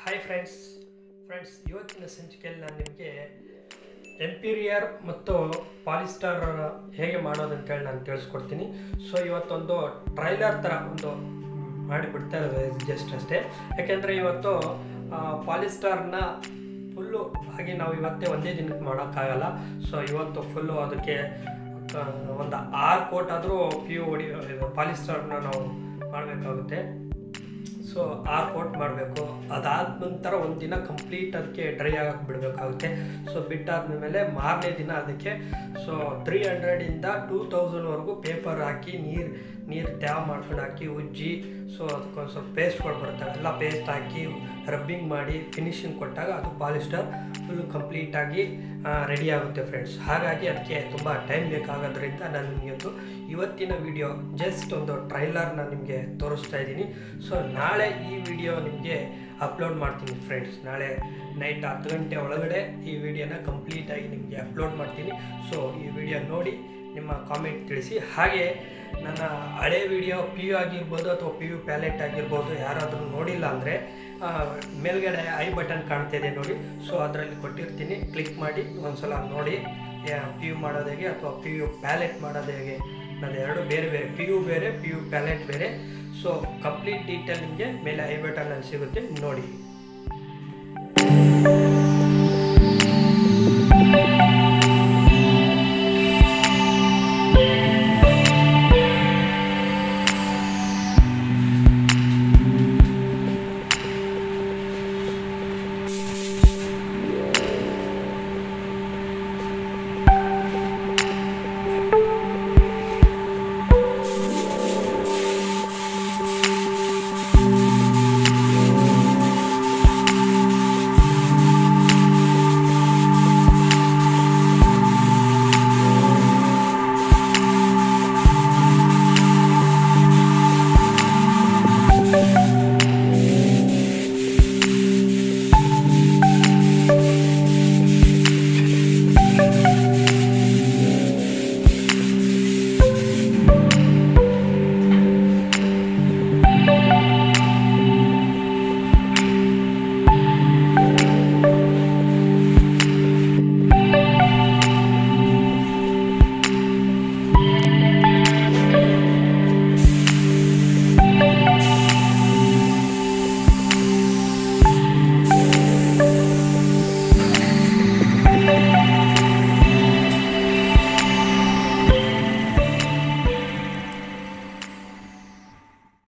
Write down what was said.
hi friends friends ಇವತ್ತಿನ ಸಂಚಿಕೆಯಲ್ಲಿ ನಾನು ನಿಮಗೆ ಎಂಪೀರಿಯರ್ ಮತ್ತು ಪಾಲಿಸ್ಟರ್ ಹೇಗೆ ಮಾಡೋದು ಅಂತೇಳಿ ನಾನು ತಿಳಿಸ್ಕೊಡ್ತೀನಿ ಸೊ ಇವತ್ತೊಂದು ಟ್ರೈಲರ್ ಥರ ಒಂದು ಮಾಡಿ ಬಿಡ್ತಾ ಇರೋದು ಜಸ್ಟ್ ಅಷ್ಟೇ ಯಾಕೆಂದರೆ ಇವತ್ತು ಪಾಲಿಸ್ಟರ್ನ ಫುಲ್ಲು ಹಾಗೆ ನಾವು ಇವತ್ತೇ ಒಂದೇ ದಿನಕ್ಕೆ ಮಾಡೋಕ್ಕಾಗಲ್ಲ ಸೊ ಇವತ್ತು ಫುಲ್ಲು ಅದಕ್ಕೆ ಆ, ಒಂದು ಆರು ಕೋಟ್ ಆದರೂ ಪಿ ಯು ಹೊಡಿ ಪಾಲಿಸ್ಟರ್ನ ನಾವು ಮಾಡಬೇಕಾಗುತ್ತೆ ಸೊ ಆರು ಕೋಟ್ ಮಾಡಬೇಕು ಅದಾದ ನಂತರ ಒಂದು ದಿನ ಕಂಪ್ಲೀಟ್ ಅದಕ್ಕೆ ಡ್ರೈ ಆಗಕ್ಕೆ ಬಿಡಬೇಕಾಗುತ್ತೆ ಸೊ ಬಿಟ್ಟಾದ್ಮೇಲೆ ಮಾರನೇ ದಿನ ಅದಕ್ಕೆ ಸೊ ತ್ರೀ ಹಂಡ್ರೆಡಿಂದ ಟೂ ತೌಸಂಡ್ವರೆಗೂ ಪೇಪರ್ ಹಾಕಿ ನೀರು ನೀರು ತ್ಯಾವ ಮಾಡ್ಕೊಂಡು ಹಾಕಿ ಉಜ್ಜಿ ಸೊ ಅದಕ್ಕೊಂದು ಸ್ವಲ್ಪ ಪೇಸ್ಟ್ಗಳು ಬರ್ತವೆ ಎಲ್ಲ ಪೇಸ್ಟ್ ಹಾಕಿ ರಬ್ಬಿಂಗ್ ಮಾಡಿ ಫಿನಿಶಿಂಗ್ ಕೊಟ್ಟಾಗ ಅದು ಪಾಲಿಸ್ಟರ್ ಫುಲ್ ಕಂಪ್ಲೀಟಾಗಿ ರೆಡಿ ಆಗುತ್ತೆ ಫ್ರೆಂಡ್ಸ್ ಹಾಗಾಗಿ ಅದಕ್ಕೆ ತುಂಬ ಟೈಮ್ ಬೇಕಾಗೋದ್ರಿಂದ ನಾನು ನಿಮಗೆ ಒಂದು ಇವತ್ತಿನ ವಿಡಿಯೋ ಜಸ್ಟ್ ಒಂದು ಟ್ರೈಲರ್ನ ನಿಮಗೆ ತೋರಿಸ್ತಾ ಇದ್ದೀನಿ ಸೊ ನಾಳೆ ಈ ವಿಡಿಯೋ ನಿಮಗೆ ಅಪ್ಲೋಡ್ ಮಾಡ್ತೀನಿ ಫ್ರೆಂಡ್ಸ್ ನಾಳೆ ನೈಟ್ ಹತ್ತು ಗಂಟೆ ಒಳಗಡೆ ಈ ವಿಡಿಯೋನ ಕಂಪ್ಲೀಟಾಗಿ ನಿಮಗೆ ಅಪ್ಲೋಡ್ ಮಾಡ್ತೀನಿ ಸೊ ಈ ವಿಡಿಯೋ ನೋಡಿ ನಿಮ್ಮ ಕಾಮೆಂಟ್ ತಿಳಿಸಿ ಹಾಗೆ ನನ್ನ ಹಳೆ ವಿಡಿಯೋ ಪಿ ಯು ಆಗಿರ್ಬೋದು ಅಥವಾ ಪಿ ಯು ಪ್ಯಾಲೆಟ್ ಆಗಿರ್ಬೋದು ಯಾರಾದರೂ ನೋಡಿಲ್ಲ ಅಂದರೆ ಮೇಲ್ಗಡೆ ಐ ಬಟನ್ ಕಾಣ್ತಿದೆ ನೋಡಿ ಸೊ ಅದರಲ್ಲಿ ಕೊಟ್ಟಿರ್ತೀನಿ ಕ್ಲಿಕ್ ಮಾಡಿ ಒಂದ್ಸಲ ನೋಡಿ ಪಿ ಯು ಮಾಡೋದು ಹೇಗೆ ಅಥವಾ ಪಿ ಯು ಪ್ಯಾಲೆಟ್ ಮಾಡೋದು ಹೇಗೆ ನಾನು ಎರಡು ಬೇರೆ ಬೇರೆ ಪಿ ಯು ಬೇರೆ ಪಿ ಯು ಪ್ಯಾಲೆಟ್ ಬೇರೆ ಸೊ ಕಂಪ್ಲೀಟ್ ಡೀಟೇಲ್ ನಿಮಗೆ ಮೇಲೆ ಐ ಬಟನಲ್ಲಿ ಸಿಗುತ್ತೆ ನೋಡಿ